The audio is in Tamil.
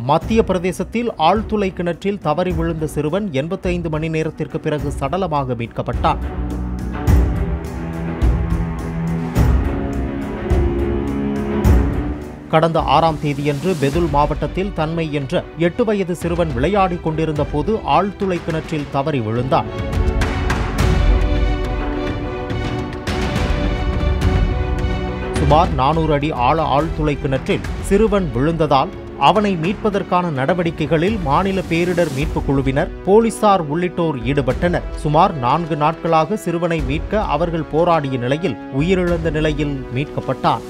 மத்திய பிரதேசத்தில் ஆழ்துளை கிணற்றில் தவறி விழுந்த சிறுவன் எண்பத்தைந்து மணி நேரத்திற்கு பிறகு சடலமாக மீட்கப்பட்டான் கடந்த ஆறாம் தேதியன்று பெதுல் மாவட்டத்தில் தன்மை என்ற எட்டு வயது சிறுவன் விளையாடிக் கொண்டிருந்த போது ஆழ்துளை கிணற்றில் தவறி விழுந்தான் சுமார் நானூறு அடி ஆழ ஆழ்துளை கிணற்றில் சிறுவன் விழுந்ததால் அவனை மீட்பதற்கான நடவடிக்கைகளில் மாநில பேரிடர் மீட்புக் குழுவினர் போலீசார் உள்ளிட்டோர் ஈடுபட்டனர் சுமார் நான்கு நாட்களாக சிறுவனை மீட்க அவர்கள் போராடிய நிலையில் உயிரிழந்த நிலையில் மீட்கப்பட்டான்